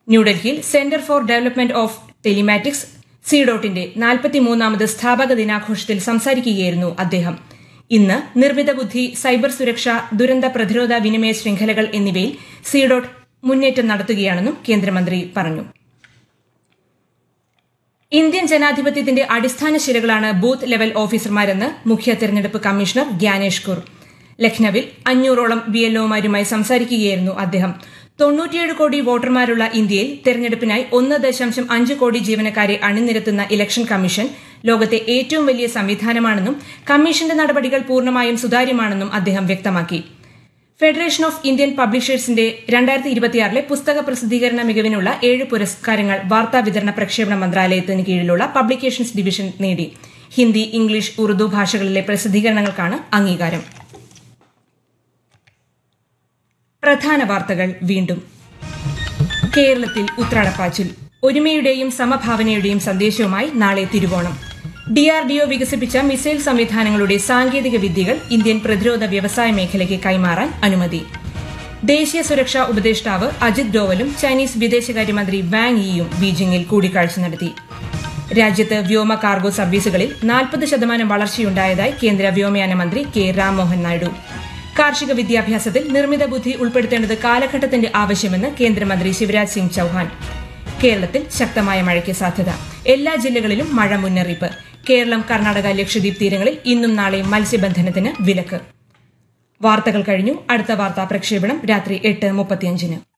ന്യൂഡൽഹിയിൽ centre for development of telematics സിഡോട്ടിന്റെ നാൽപ്പത്തിമൂന്നാമത് സ്ഥാപക ദിനാഘോഷത്തിൽ സംസാരിക്കുകയായിരുന്നു അദ്ദേഹം ഇന്ന് നിർമ്മിത ബുദ്ധി സൈബർ സുരക്ഷ ദുരന്ത പ്രതിരോധ വിനിമയ ശൃംഖലകൾ എന്നിവയിൽ സിഡോട്ട് മുന്നേറ്റം നടത്തുകയാണെന്നും കേന്ദ്രമന്ത്രി പറഞ്ഞു ഇന്ത്യൻ ജനാധിപത്യത്തിന്റെ അടിസ്ഥാന ശിലകളാണ് ബൂത്ത് ലെവൽ ഓഫീസർമാരെന്ന് മുഖ്യ തെരഞ്ഞെടുപ്പ് കമ്മീഷണർ ഗ്യാനേഷ് കുർ ലക്നൌവിൽ അഞ്ഞൂറോളം ബി എൽഒമാരുമായി സംസാരിക്കുകയായിരുന്നു അദ്ദേഹം തൊണ്ണൂറ്റിയേഴ് കോടി വോട്ടർമാരുള്ള ഇന്ത്യയിൽ തെരഞ്ഞെടുപ്പിനായി ഒന്ന് ദശാംശം അഞ്ച് കോടി ജീവനക്കാരെ അണിനിരത്തുന്ന ഇലക്ഷൻ കമ്മീഷൻ ലോകത്തെ ഏറ്റവും വലിയ സംവിധാനമാണെന്നും കമ്മീഷന്റെ നടപടികൾ പൂർണ്ണമായും സുതാര്യമാണെന്നും അദ്ദേഹം വ്യക്തമാക്കി ഫെഡറേഷൻ ഓഫ് ഇന്ത്യൻ പബ്ലിഷേഴ്സിന്റെ രണ്ടായിരത്തി ഇരുപത്തിയാറിലെ പുസ്തക പ്രസിദ്ധീകരണ മികവിനുള്ള ഏഴ് പുരസ്കാരങ്ങൾ വാർത്താ വിതരണ പ്രക്ഷേപണ മന്ത്രാലയത്തിന് കീഴിലുള്ള പബ്ലിക്കേഷൻസ് ഡിവിഷൻ നേടി ഹിന്ദി ഇംഗ്ലീഷ് ഉറുദു ഭാഷകളിലെ പ്രസിദ്ധീകരണങ്ങൾക്കാണ് അംഗീകാരം പ്രധാന വാർത്തകൾ വീണ്ടും കേരളത്തിൽ ഉത്രാടപ്പാച്ചിൽ ഒരുമയുടെയും സമഭാവനയുടെയും സന്ദേശവുമായി നാളെ തിരുവോണം ഡിആർഡിഒ വികസിപ്പിച്ച മിസൈൽ സംവിധാനങ്ങളുടെ സാങ്കേതിക വിദ്യകൾ ഇന്ത്യൻ പ്രതിരോധ വ്യവസായ മേഖലയ്ക്ക് കൈമാറാൻ അനുമതി ദേശീയ സുരക്ഷാ ഉപദേഷ്ടാവ് അജിത് ഡോവലും ചൈനീസ് വിദേശകാര്യമന്ത്രി വാങ് യിയും ബീജിംഗിൽ കൂടിക്കാഴ്ച നടത്തി രാജ്യത്ത് വ്യോമ കാർഗോ സർവീസുകളിൽ നാൽപ്പത് ശതമാനം വളർച്ചയുണ്ടായതായി കേന്ദ്ര വ്യോമയാന മന്ത്രി കെ രാംമോഹൻ നായിഡു കാർഷിക വിദ്യാഭ്യാസത്തിൽ നിർമ്മിത ബുദ്ധി ഉൾപ്പെടുത്തേണ്ടത് കാലഘട്ടത്തിന്റെ ആവശ്യമെന്ന് കേന്ദ്രമന്ത്രി ശിവരാജ് സിംഗ് ചൌഹാൻ കേരളത്തിൽ ശക്തമായ മഴയ്ക്ക് സാധ്യത എല്ലാ ജില്ലകളിലും മഴ മുന്നറിയിപ്പ് കേരളം കർണാടക ലക്ഷദ്വീപ് തീരങ്ങളിൽ ഇന്നും നാളെയും മത്സ്യബന്ധനത്തിന് വിലക്ക് വാർത്തകൾ കഴിഞ്ഞു അടുത്ത വാർത്താ പ്രക്ഷേപണം രാത്രി എട്ട് മുപ്പത്തിയഞ്ചിന്